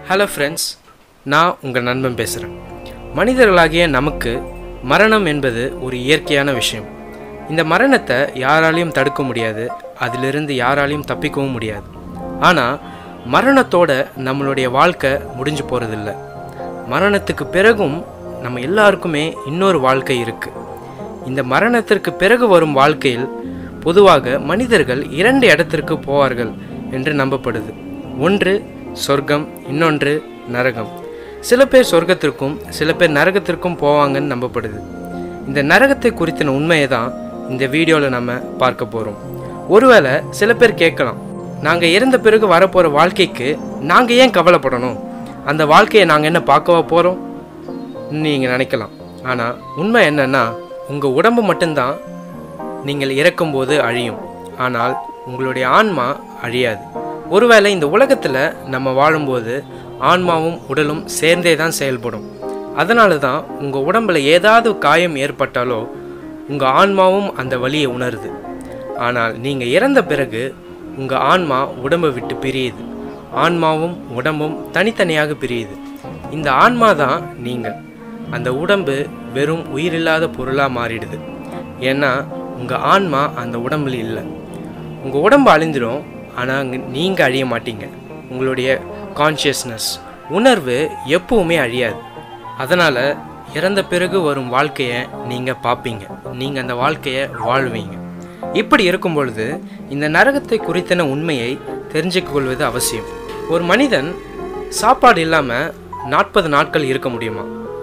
Hello friends நான் உங்கள் நண்பன் பேசுகிறேன் மனிதர்களாகிய நமக்கு மரணம் என்பது ஒரு இயற்கையான விஷயம் இந்த மரணத்தை யாராலையும் தடுக்க முடியாது அதிலிருந்து யாராலையும் தப்பிக்கவும் முடியாது ஆனால் மரணத்தோட நம்மளுடைய வாழ்க்கை முடிஞ்சு போகிறதில்ல மரணத்துக்கு பிறகும் நம்ம எல்லாருக்குமே இன்னொரு வாழ்க்கை இருக்குது இந்த மரணத்திற்கு பிறகு வரும் வாழ்க்கையில் பொதுவாக மனிதர்கள் இரண்டு இடத்திற்கு போவார்கள் என்று நம்பப்படுது ஒன்று சொர்க்கம் இன்னொன்று நரகம் சில பேர் சொர்க்கத்திற்கும் சில பேர் நரகத்திற்கும் போவாங்கன்னு நம்பப்படுது இந்த நரகத்தை குறித்தின உண்மையை தான் இந்த வீடியோவில் நம்ம பார்க்க போகிறோம் ஒருவேளை சில பேர் கேட்கலாம் நாங்கள் இறந்த பிறகு வரப்போகிற வாழ்க்கைக்கு நாங்கள் ஏன் கவலைப்படணும் அந்த வாழ்க்கையை நாங்கள் என்ன பார்க்கவா போகிறோம் நீங்கள் நினைக்கலாம் ஆனால் உண்மை என்னன்னா உங்கள் உடம்பு மட்டும்தான் நீங்கள் இறக்கும்போது அழியும் ஆனால் உங்களுடைய ஆன்மா அழியாது ஒருவேளை இந்த உலகத்தில் நம்ம வாழும்போது ஆன்மாவும் உடலும் சேர்ந்தே தான் செயல்படும் அதனால தான் உங்கள் உடம்பில் ஏதாவது காயம் ஏற்பட்டாலோ உங்கள் ஆன்மாவும் அந்த வலியை உணருது ஆனால் நீங்கள் இறந்த பிறகு உங்கள் ஆன்மா உடம்பை விட்டு பிரியுது ஆன்மாவும் உடம்பும் தனித்தனியாக பிரியுது இந்த ஆன்மா தான் நீங்கள் அந்த உடம்பு வெறும் உயிரில்லாத பொருளாக மாறிடுது ஏன்னா உங்கள் ஆன்மா அந்த உடம்புல இல்லை உங்கள் உடம்பு அழிஞ்சிடும் ஆனால் நீங்கள் அழிய மாட்டீங்க உங்களுடைய கான்ஷியஸ்னஸ் உணர்வு எப்பவுமே அழியாது அதனால் இறந்த பிறகு வரும் வாழ்க்கையை நீங்கள் பார்ப்பீங்க நீங்கள் அந்த வாழ்க்கையை வாழ்வீங்க இப்படி இருக்கும் பொழுது இந்த நரகத்தை குறித்தன உண்மையை தெரிஞ்சுக் கொள்வது அவசியம் ஒரு மனிதன் சாப்பாடு இல்லாமல் நாற்பது நாட்கள் இருக்க முடியுமா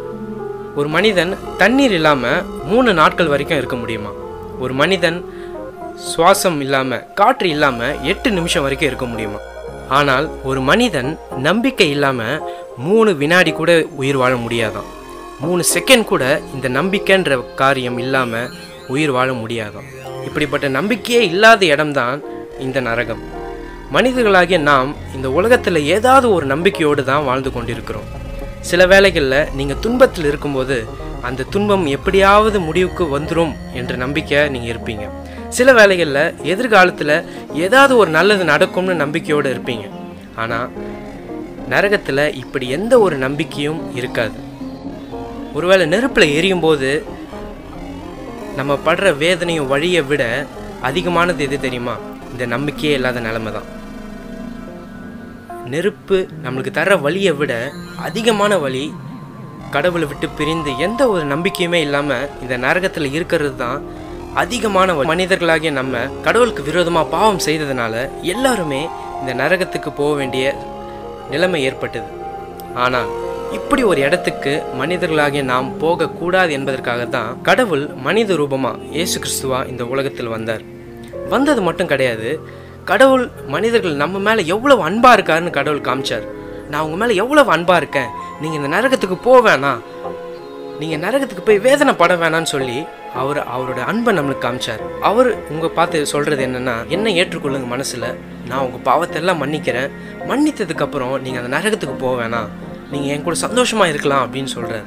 ஒரு மனிதன் தண்ணீர் இல்லாமல் மூணு நாட்கள் வரைக்கும் இருக்க முடியுமா ஒரு மனிதன் சுவாசம் இல்லாமல் காற்று இல்லாமல் எட்டு நிமிஷம் வரைக்கும் இருக்க முடியுமா ஆனால் ஒரு மனிதன் நம்பிக்கை இல்லாமல் மூணு வினாடி கூட உயிர் வாழ முடியாதாம் மூணு செகண்ட் கூட இந்த நம்பிக்கைன்ற காரியம் இல்லாமல் உயிர் வாழ முடியாதாம் இப்படிப்பட்ட நம்பிக்கையே இல்லாத இடம்தான் இந்த நரகம் மனிதர்களாகிய நாம் இந்த உலகத்தில் ஏதாவது ஒரு நம்பிக்கையோடு தான் வாழ்ந்து கொண்டிருக்கிறோம் சில வேளைகளில் நீங்கள் துன்பத்தில் இருக்கும்போது அந்த துன்பம் எப்படியாவது முடிவுக்கு வந்துடும் என்ற நம்பிக்கை நீங்கள் இருப்பீங்க சில வேளைகளில் எதிர்காலத்தில் ஏதாவது ஒரு நல்லது நடக்கும்னு நம்பிக்கையோடு இருப்பீங்க ஆனால் நரகத்தில் இப்படி எந்த ஒரு நம்பிக்கையும் இருக்காது ஒருவேளை நெருப்பில் எரியும் போது நம்ம படுற வேதனையும் வழியை விட அதிகமானது எது தெரியுமா இந்த நம்பிக்கையே இல்லாத நிலைமை தான் நெருப்பு நம்மளுக்கு தர வழியை விட அதிகமான வழி கடவுளை விட்டு பிரிந்து எந்த ஒரு நம்பிக்கையுமே இல்லாமல் இந்த நரகத்தில் இருக்கிறது தான் அதிகமான வழி. மனிதர்களாகிய நம்ம கடவுளுக்கு விரோதமாக பாவம் செய்ததுனால எல்லாருமே இந்த நரகத்துக்கு போக வேண்டிய நிலைமை ஏற்பட்டது ஆனால் இப்படி ஒரு இடத்துக்கு மனிதர்களாகிய நாம் போகக்கூடாது என்பதற்காக தான் கடவுள் மனித ரூபமா இயேசு கிறிஸ்துவா இந்த உலகத்தில் வந்தார் வந்தது மட்டும் கிடையாது கடவுள் மனிதர்கள் நம்ம மேலே எவ்வளவு அன்பா இருக்காருன்னு கடவுள் காமிச்சார் நான் உங்க மேலே எவ்வளவு அன்பா இருக்கேன் நீங்க இந்த நரகத்துக்கு போக வேணாம் நீங்க நரகத்துக்கு போய் வேதனை பட வேணாம்னு சொல்லி அவர் அவரோட அன்பை நம்மளுக்கு காமிச்சார் அவர் உங்க பார்த்து சொல்றது என்னன்னா என்ன ஏற்றுக்கொள்ளுங்க மனசுல நான் உங்க பாவத்தை எல்லாம் மன்னிக்கிறேன் மன்னித்ததுக்கு அப்புறம் நீங்க அந்த நரகத்துக்கு போக வேணாம் நீங்க என் கூட சந்தோஷமா இருக்கலாம் அப்படின்னு சொல்றாரு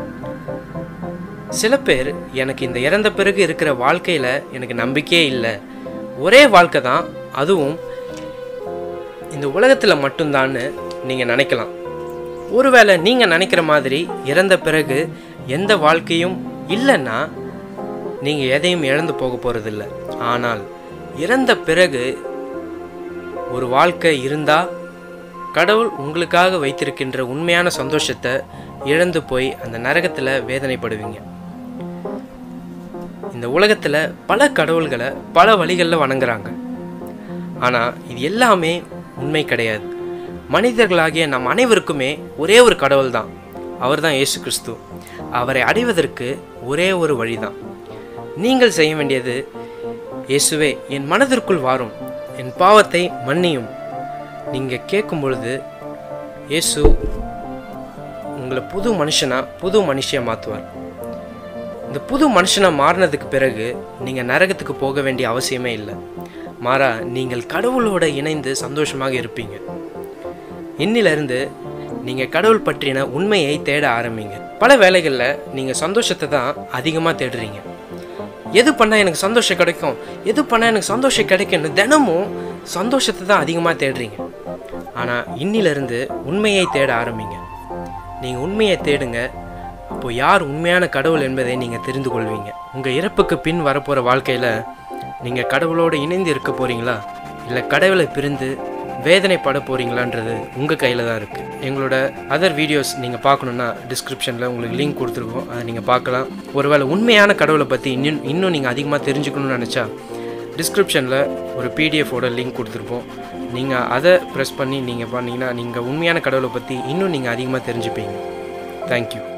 சில பேர் எனக்கு இந்த இறந்த பிறகு இருக்கிற வாழ்க்கையில எனக்கு நம்பிக்கையே இல்லை ஒரே வாழ்க்கை தான் அதுவும் இந்த உலகத்தில் மட்டும்தான்னு நீங்கள் நினைக்கலாம் ஒருவேளை நீங்கள் நினைக்கிற மாதிரி இறந்த பிறகு எந்த வாழ்க்கையும் இல்லைன்னா நீங்கள் எதையும் இழந்து போக போகிறதில்ல ஆனால் இறந்த பிறகு ஒரு வாழ்க்கை இருந்தால் கடவுள் உங்களுக்காக வைத்திருக்கின்ற உண்மையான சந்தோஷத்தை இழந்து போய் அந்த நரகத்தில் வேதனைப்படுவீங்க இந்த உலகத்தில் பல கடவுள்களை பல வழிகளில் வணங்குறாங்க ஆனால் இது எல்லாமே உண்மை கிடையாது மனிதர்களாகிய நம் அனைவருக்குமே ஒரே ஒரு கடவுள் தான் அவர் தான் இயேசு கிறிஸ்து அவரை அடைவதற்கு ஒரே ஒரு வழிதான் நீங்கள் செய்ய வேண்டியது இயேசுவே என் மனதிற்குள் வாரும் என் பாவத்தை மன்னியும் நீங்கள் கேட்கும் பொழுது இயேசு உங்களை புது மனுஷனா புது மனுஷியா மாற்றுவார் இந்த புது மனுஷனா மாறினதுக்கு பிறகு நீங்கள் நரகத்துக்கு போக வேண்டிய அவசியமே இல்லை மாறா நீங்கள் கடவுளோட இணைந்து சந்தோஷமாக இருப்பீங்க இன்னிலிருந்து நீங்கள் கடவுள் பற்றின உண்மையை தேட ஆரம்பிங்க பல வேளைகளில் நீங்கள் சந்தோஷத்தை தான் அதிகமாக தேடுறீங்க எது பண்ணால் எனக்கு சந்தோஷம் கிடைக்கும் எது பண்ணால் எனக்கு சந்தோஷம் கிடைக்கும்னு தினமும் சந்தோஷத்தை தான் அதிகமாக தேடுறீங்க ஆனால் இன்னிலிருந்து உண்மையை தேட ஆரம்பிங்க நீங்கள் உண்மையை தேடுங்க அப்போ யார் உண்மையான கடவுள் என்பதை நீங்கள் தெரிந்து கொள்வீங்க உங்கள் இறப்புக்கு பின் வரப்போகிற வாழ்க்கையில் நீங்கள் கடவுளோடு இணைந்து இருக்க போகிறீங்களா இல்லை கடவுளை பிரிந்து வேதனைப்பட போகிறீங்களான்றது உங்கள் கையில் தான் இருக்குது எங்களோட அதர் வீடியோஸ் நீங்கள் பார்க்கணுன்னா டிஸ்கிரிப்ஷனில் உங்களுக்கு லிங்க் கொடுத்துருக்கோம் அதை நீங்கள் பார்க்கலாம் ஒருவேளை உண்மையான கடவுளை பற்றி இன்னும் இன்னும் நீங்கள் அதிகமாக தெரிஞ்சுக்கணும்னு நினச்சா டிஸ்கிரிப்ஷனில் ஒரு பிடிஎஃபோட லிங்க் கொடுத்துருப்போம் நீங்கள் அதை ப்ரெஸ் பண்ணி நீங்கள் பண்ணீங்கன்னா நீங்கள் உண்மையான கடவுளை பற்றி இன்னும் நீங்கள் அதிகமாக தெரிஞ்சுப்பீங்க தேங்க்யூ